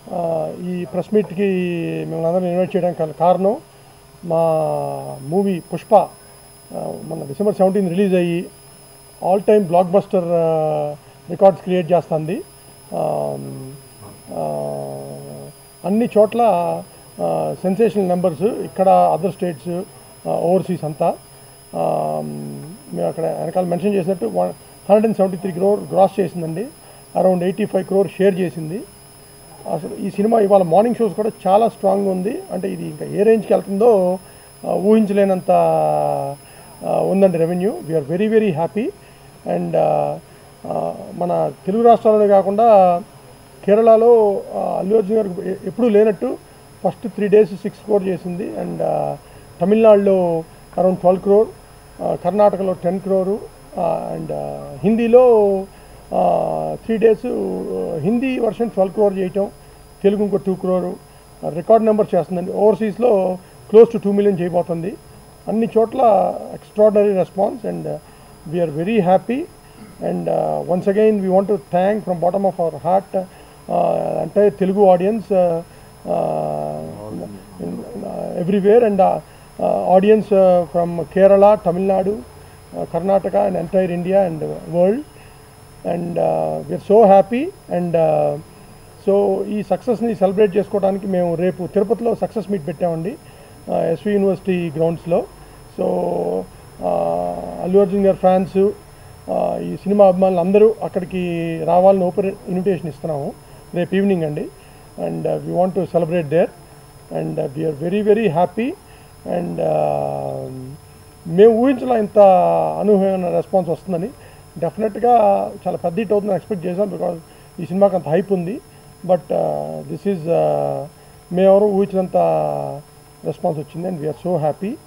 ఆ, ఈ ప్రెస్ మీట్కి మిమ్మల్ని అందరం ఇన్వైట్ చేయడానికి గల కారణం మా మూవీ పుష్ప ఆ, మన డిసెంబర్ సెవెంటీన్ రిలీజ్ అయ్యి all time blockbuster records create చేస్తుంది ఆ, ఆ, అన్ని చోట్ల సెన్సేషనల్ నెంబర్స్ ఇక్కడ అదర్ స్టేట్స్ ఓవర్సీస్ అంతా ఆ, మేము అక్కడ వెనకాల మెన్షన్ చేసినట్టు one hundred and seventy three crore gross చేసిందండి around eighty five crore share చేసింది అసలు ఈ సినిమా ఇవాళ మార్నింగ్ షోస్ కూడా చాలా స్ట్రాంగ్ ఉంది అంటే ఇది ఇంకా ఏ రేంజ్కి వెళ్తుందో ఆ, ఊహించలేనంత ఆ, ఉందండి revenue we're very very happy and మన తెలుగు రాష్ట్రాల్లోనే కాకుండా కేరళలో ఆ, అల్లు అర్జున్ గారికి ఎ- ఎప్పుడూ లేనట్టు first three days six crore చేసింది అండ్ తమిళనాడులో అరౌండ్ ట్వెల్వ్ క్రోర్ కర్ణాటకలో టెన్ క్రోరు అండ్ హిందీలో three days Hindi version twelve crore చేయటం తెలుగు ఇంకో టూ క్రోరు రికార్డ్ నెంబర్ చేస్తుందండి ఓవర్సీస్లో క్లోజ్ టు టూ మిలియన్ చేయబోతుంది అన్ని చోట్ల extraordinary response and we're very happy and once again we want to thank from bottom of our heart entire Telugu audience everywhere and audience from Kerala Tamil Nadu Karnataka and entire India and world and we're so happy and so ఈ సక్సెస్ని celebrate చేసుకోవడానికి మేము రేపు తిరుపతిలో success meet పెట్టామండి S V university గ్రౌండ్స్లో so Allu Arjun గారి fans ఈ సినిమా అభిమానులు అందరూ అక్కడికి రావాలని ఓపెన్ ఇన్విటేషన్ ఇస్తున్నాము రేపు ఈవినింగ్ అండి and we want to celebrate there and we're very very happy and మేము ఊహించలా ఇంత అనూహ్యమైన రెస్పాన్స్ వస్తుందని డెఫినెట్గా చాలా పెద్ద హిట్ అవుతుందని ఎక్స్పెక్ట్ చేసాం బికాజ్ ఈ సినిమాకి అంత హైప్ ఉంది బట్ దిస్ ఈజ్ మేమెవరూ ఊహించినంత రెస్పాన్స్ వచ్చింది అండ్ వీఆర్ సో హ్యాపీ